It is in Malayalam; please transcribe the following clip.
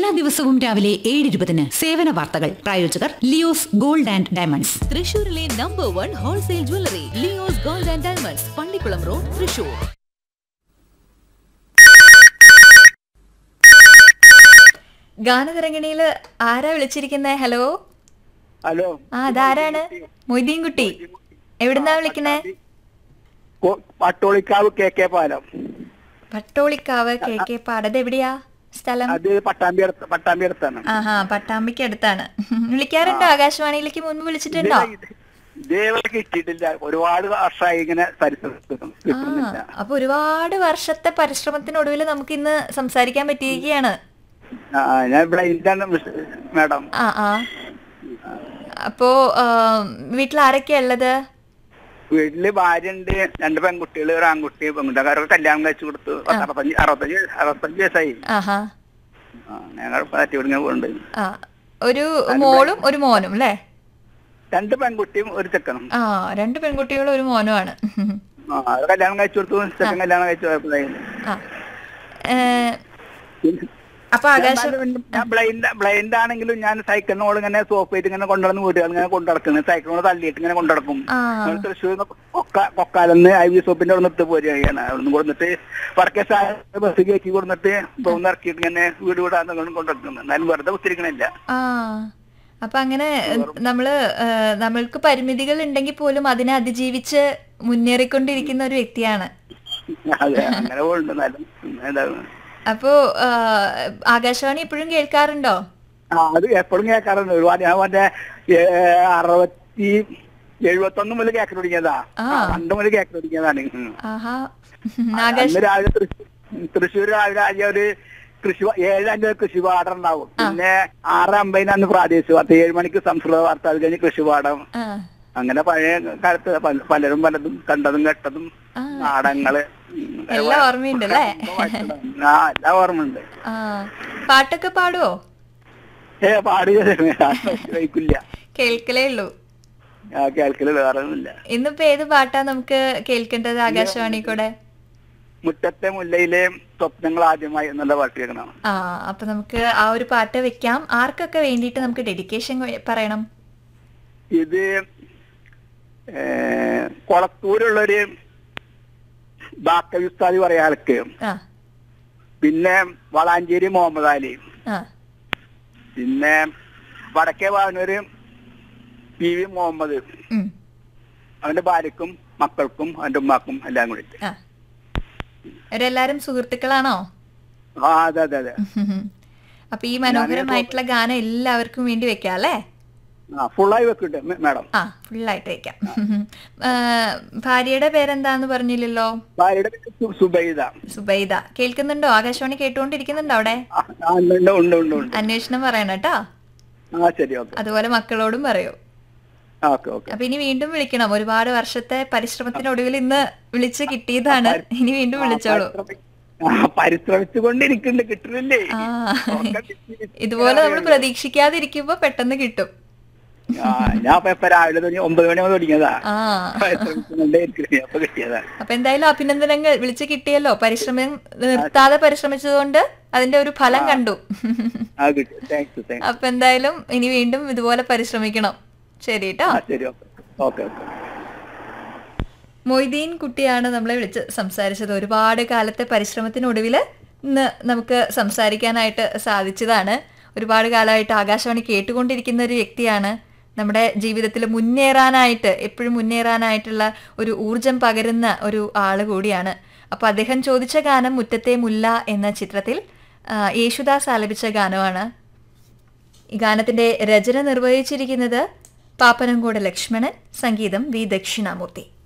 എല്ലാ ദിവസവും രാവിലെ ഏഴ് ഇരുപതിന് സേവന വാർത്തകൾ പ്രായോജകർ ലിയോസ് ഗോൾഡ് ആൻഡ് ഡയമണ്ട്സ് തൃശൂരിലെ number one wholesale jewellery Leo's gold and diamonds Pallikulam road Thrissur ഗാനതരംഗിണിയിൽ ആരാ വിളിച്ചിരിക്കുന്നേ ഹലോ ഹലോ ആ അതാരാണ് മൊയ്തീൻ കുട്ടി എവിടുന്നാ വിളിക്കണേ കൊ- പട്ടോളിക്കാവ് കെ കെ പാലം പട്ടോളിക്കാവ് കെ കെ പാടത് എവിടെയാ സ്ഥലം അത് പട്ടാമ്പി അടുത്ത് പട്ടാമ്പി അടുത്താണ് ആഹാ പട്ടാമ്പിക്ക് അടുത്താണ് വിളിക്കാറുണ്ടോ ആകാശവാണിയിലേക്ക് മുൻപ് വിളിച്ചിട്ടുണ്ടോ ഇതേവരെ കിട്ടിയിട്ടില്ല ഒരുപാട് വർഷമായി ഇങ്ങനെ പരിശ്രമിക്കുന്നു ആ കിട്ടുന്നില്ല അപ്പൊ ഒരുപാട് വർഷത്തെ പരിശ്രമത്തിനൊടുവിൽ നമുക്ക് ഇന്ന് സംസാരിക്കാൻ പറ്റിയിരിക്കുകയാണ് ആ, ഞാൻ ബ്ലൈൻഡാണ് മാഡം ആ ആ അപ്പോ ആ, വീട്ടിൽ ആരൊക്കെയാ ഉള്ളത് വീട്ടില് ഭാര്യ ഉണ്ട് രണ്ട് പെൺകുട്ടികൾ ഒരു ആൺകുട്ടി പെൺകുട്ടിക്കാരൊക്കെ കല്യാണം കഴിച്ചു കൊടുത്തു പത്ത് അറുപത്തഞ്ച് അറുപത്തഞ്ച് അറുപത്തഞ്ച് വയസ്സായി ആഹാ ആ, ഞങ്ങൾ പറ്റി ഇങ്ങനെ പോകുന്നുണ്ട് ആ ഒരു മോളും ഒരു മോനും അല്ലേ രണ്ട് പെൺകുട്ടിയും ഒരു ചെക്കനും ആ രണ്ട് പെൺകുട്ടികളും ഒരു മോനുമാണ് ആ അത് കല്യാണം കഴിച്ചു കൊടുത്തു ചെക്കൻ കല്യാണം കഴിച്ചു പോയപ്പോഴായി ആ ഏ, അപ്പൊ ആകാശം ബ്ലൈൻഡ് ബ്ലൈൻഡ് ആണെങ്കിലും ഞാൻ സൈക്കിളിനോട് ഇങ്ങനെ സോപ്പ് ചെയ്ത് ഇങ്ങനെ കൊണ്ടുവന്ന് വീടുകൾ ഇങ്ങനെ കൊണ്ടുനടക്കുന്നത് സൈക്കിളിനോട് തള്ളിയിട്ട് ഇങ്ങനെ കൊണ്ടുനടക്കും ആ ഞങ്ങൾ തൃശ്ശൂർ കൊക്കാലെന്ന് ഐ വി സോപ്പിന്റെ അവിടെ നിർത്തി പോരുകയാണ് അവിടെ കൊടുത്തിട്ട് വടക്കേ സാധനം ബസ് കയറ്റി കൊടുത്തിട്ട് പോകുന്ന ഇറക്കിയിട്ട് ഇങ്ങനെ വീട് വീടാന്ന് കൊണ്ടുനടക്കുന്നത് എന്നാലും വെറുതെ കുത്തിരിക്കണില്ല ആ അപ്പൊ അങ്ങനെ നമ്മള് ഏ, നമ്മൾക്ക് പരിമിതികൾ ഉണ്ടെങ്കിൽ പോലും അതിനെ അതിജീവിച്ച് മുന്നേറിക്കൊണ്ടിരിക്കുന്ന ഒരു വ്യക്തിയാണ് അതെ അങ്ങനെ പോകുന്നുണ്ട് എന്നാലും എന്താണ് അപ്പോ ആ, ആകാശവാണി ഇപ്പോഴും കേൾക്കാറുണ്ടോ ആ അത് എപ്പോഴും കേൾക്കാറുണ്ട് ഒരുപാട് ഞാൻ മറ്റേ ഏ, അറുപത്തി എഴുപത്തൊന്ന് മുതൽ കേക്കാൻ തുടങ്ങിയതാ ആ. പണ്ട് മുതൽ കേക്കാൻ തുടങ്ങിയതാണ് ഉം. ആഹാ ആകാശ അന്ന് രാവിലെ തൃശ്ശൂർ തൃശ്ശൂർ രാവിലെ ആദ്യം ഒരു കൃഷി ഏഴ് അഞ്ച് കൃഷിപാഠം ഉണ്ടാവും പിന്നെ ആറ് അമ്പതിന് അന്ന് പ്രാദേശിക വാർത്ത ഏഴ് മണിക്ക് സംസ്കൃത വാർത്ത അത് കഴിഞ്ഞ് കൃഷിപാഠം ആ അങ്ങനെ പഴയ കാലത്ത് പല- പലരും പലതും കണ്ടതും കേട്ടതും ആ. നാടകങ്ങള് ഉം, എല്ലാം ഓർമ്മയുണ്ട് അല്ലേ ആ എല്ലാം ഓർമ്മയുണ്ട് ആ പാട്ടൊക്കെ പാടുവോ ഏ പാടി കഴിക്കില്ല കേൾക്കലേ ഉള്ളൂ ആ കേൾക്കല് വേറെ ഒന്നുമില്ല ഇന്നിപ്പോ ഏത് പാട്ടാ നമുക്ക് കേൾക്കേണ്ടത് ആകാശവാണി കൂടെ മുറ്റത്തെ മുല്ലയിലെ സ്വപ്നങ്ങൾ ആദ്യമായി എന്നുള്ള പാട്ട് കേൾക്കണം ആ അപ്പൊ നമുക്ക് ആ ഒരു പാട്ട് വെക്കാം ആർക്കൊക്കെ വേണ്ടിയിട്ട് നമുക്ക് ഡെഡിക്കേഷൻ പറയണം ഇത് ഏ, കൊളത്തൂരുള്ളൊരു ബാക്കവി ഉസ്താദി പറയാ ആൾക്ക് ആ പിന്നെ വളാഞ്ചേരി മുഹമ്മദ് അലി ആ പിന്നെ വടക്കേ ഭാഗനൂര് പി വി മുഹമ്മദ് ഉം, അവന്റെ ഭാര്യക്കും മക്കൾക്കും അവന്റെ ഉമ്മാക്കും എല്ലാം കൂടി ആ ഇവരെല്ലാരും സുഹൃത്തുക്കളാണോ ആ അതെ അതെ അതെ അപ്പൊ ഈ മനോഹരമായിട്ടുള്ള ഗാനം എല്ലാവർക്കും വേണ്ടി വെക്കാം അല്ലേ ആ ഫുള്ളായി വെക്കുന്നുണ്ട് മേ- മാഡം ആ ഫുള്ളായിട്ട് വെക്കാം ആ, ഭാര്യയുടെ പേരെന്താന്ന് പറഞ്ഞില്ലല്ലോ ഭാര്യയുടെ പേര് സു- സുബൈദ സുബൈദ കേൾക്കുന്നുണ്ടോ ആകാശവാണി കേട്ടുകൊണ്ടിരിക്കുന്നുണ്ടോ അവിടെ ആ, ആ, ഉണ്ട് ഉണ്ട് ഉണ്ട് ഉണ്ട് ഉണ്ട് അന്വേഷണം പറയണം കേട്ടോ ആ ശരി ഓക്കെ അതുപോലെ മക്കളോടും പറയൂ ആ ഓക്കെ ഓക്കെ അപ്പൊ ഇനി വീണ്ടും വിളിക്കണം ഒരുപാട് വർഷത്തെ പരിശ്രമത്തിനൊടുവിൽ ഇന്ന് വിളിച്ച് കിട്ടിയതാണ് ഇനി വീണ്ടും വിളിച്ചോളൂ ആ പരിശ്രമിച്ചുകൊണ്ടിരിക്കുന്നുണ്ട് കിട്ടുന്നില്ലേ ആ ഒക്കെ കിട്ടി. ഇതുപോലെ നമ്മൾ പ്രതീക്ഷിക്കാതിരിക്കുമ്പോ പെട്ടെന്ന് കിട്ടും ആ ഞാൻ ഇപ്പൊ ഇപ്പൊ രാവിലെ തുടങ്ങി ഒമ്പത് മണി മുതൽ തുടങ്ങിയതാ ആ പരിശ്രമിച്ചുകൊണ്ടേ ഇരിക്കുന്നു അപ്പൊ കിട്ടിയതാ അപ്പൊ എന്തായാലും അഭിനന്ദനങ്ങൾ വിളിച്ച് കിട്ടിയല്ലോ പരിശ്രമം നിർത്താതെ പരിശ്രമിച്ചതുകൊണ്ട് അതിന്റെ ഒരു ഫലം കണ്ടു ആ കിട്ടി താങ്ക്സ് താങ്ക്സ് അപ്പൊ എന്തായാലും ഇനി വീണ്ടും ഇതുപോലെ പരിശ്രമിക്കണം ശരി കേട്ടോ ആ ശരി ഓക്കെ ഓക്കെ ഓക്കെ മൊയ്തീൻ കുട്ടിയാണ് നമ്മളെ വിളിച്ച് സംസാരിച്ചത് ഒരുപാട് കാലത്തെ പരിശ്രമത്തിനൊടുവിൽ ഇന്ന് നമുക്ക് സംസാരിക്കാനായിട്ട് സാധിച്ചതാണ് ഒരുപാട് കാലമായിട്ട് ആകാശവാണി കേട്ടുകൊണ്ടിരിക്കുന്ന ഒരു വ്യക്തിയാണ് നമ്മുടെ ജീവിതത്തിൽ മുന്നേറാനായിട്ട് എപ്പോഴും മുന്നേറാനായിട്ടുള്ള ഒരു ഊർജം പകരുന്ന ഒരു ആള് കൂടിയാണ് അപ്പോൾ അദ്ദേഹം ചോദിച്ച ഗാനം മുറ്റത്തെ മുല്ല എന്ന ചിത്രത്തിൽ ആ, യേശുദാസ് ആലപിച്ച ഗാനമാണ് ഈ ഗാനത്തിന്റെ രചന നിർവഹിച്ചിരിക്കുന്നത് പാപ്പനംകോട് ലക്ഷ്മണൻ സംഗീതം വി ദക്ഷിണാമൂർത്തി